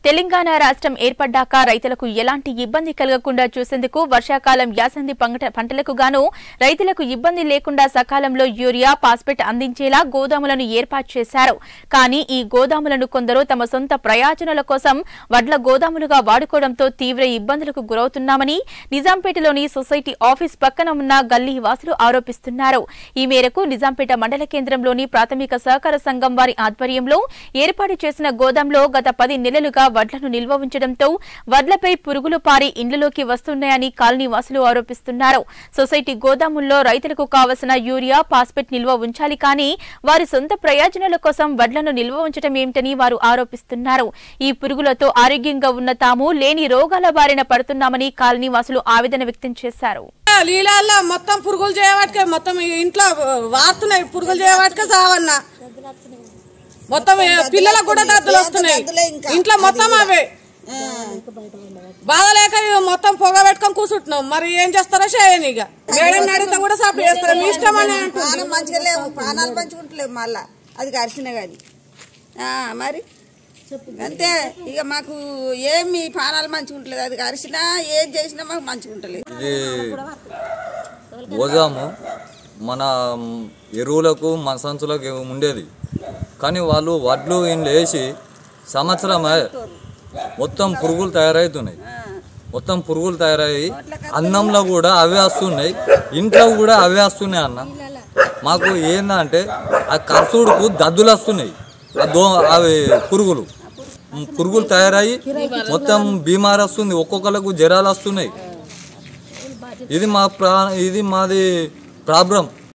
తెలంగాణ రాష్ట్రం ఏర్పడ్డాక రైతులకు ఎలాంటి ఇబ్బంది కలగకుండా చూసేందుకు వర్షాకాలం యాసంగి పంట- పంటలకు గాను రైతులకు ఇబ్బంది లేకుండా సకాలంలో యూరియా పాస్పెట్ అందించేలా గోదాములను ఏర్పాటు చేశారు కానీ ఈ గోదాములను కొందరు తమ సొంత ప్రయోజనాల కోసం వడ్ల గోదాములుగా వాడుకోవడంతో తీవ్ర ఇబ్బందులకు గురవుతున్నామని నిజాంపేటలోని సొసైటీ ఆఫీస్ పక్కన ఉన్న గల్లీ వాసులు ఆరోపిస్తున్నారు ఈ మేరకు నిజాంపేట మండల కేంద్రంలోని ప్రాథమిక సహకార సంఘం వారి ఆధ్వర్యంలో ఏర్పాటు చేసిన గోదాంలో గత పది నెలలుగా వడ్లను నిల్వ ఉంచడంతో వడ్లపై పురుగులు పారి ఇండ్లలోకి వస్తున్నాయని కాలనీ వాసులు ఆరోపిస్తున్నారు సొసైటీ గోదాముల్లో రైతులకు కావలసిన యూరియా పాస్పెట్ నిల్వ ఉంచాలి కానీ వారి సొంత ప్రయోజనాల కోసం వడ్లను నిల్వ ఉంచడం ఏమిటని వారు ఆరోపిస్తున్నారు ఈ పురుగులతో ఆరోగ్యంగా ఉన్న తాము లేని రోగాల బారిన పడుతున్నామని కాలనీ వాసులు ఆవేదన వ్యక్తం చేశారు లీలాల్లో మొత్తం పురుగులు చేయబట్టుకే మొత్తం ఈ ఇంట్లో వాడుతున్నాయి పురుగులు చేయబట్టుకే సావన్న మొత్తం ఈ పిల్లలకు కూడా దద్దులు వస్తున్నాయి ఇంట్లో మొత్తం అవే బాధ లేక ఇక మొత్తం పొగ పెట్టుకొని కూర్చుంటున్నాం మరి ఏం చేస్తారో చేయని ఇక మేడం అడిగితే కూడా సప్లై చేస్తారు మీ ఇష్టం అని అంటుంది. ప్రాణం మంచిగా లేవు ప్రాణాలు పంచుకుంటలేవు మళ్ళా అది కరిచిన కానీ మరి అంతే ఇక మాకు ఏమి ప్రాణాలు మంచుకుంటలేదు అది కరిసినా ఏం చేసినా మాకు మంచుకుంటలేదు ఇది గోదాము మన ఎరువులకు మన సంచులకు ఉండేది కానీ వాళ్ళు వడ్లు ఇండ్లు వేసి సంవత్సరమే మొత్తం పురుగులు తయారవుతున్నాయి మొత్తం పురుగులు తయారయ్యి అన్నంలో కూడా అవే వస్తున్నాయి ఇంట్లో కూడా అవే వస్తున్నాయి అన్న మాకు ఏందంటే ఆ కర్సుడుకు దద్దులు వస్తున్నాయి ఆ దో అవి పురుగులు పురుగులు తయారయ్యి మొత్తం బీమారి వస్తుంది ఒక్కొక్కరికి జ్వరాలు వస్తున్నాయి ఇది మా ప్రా ఇది మాది ప్రాబ్లం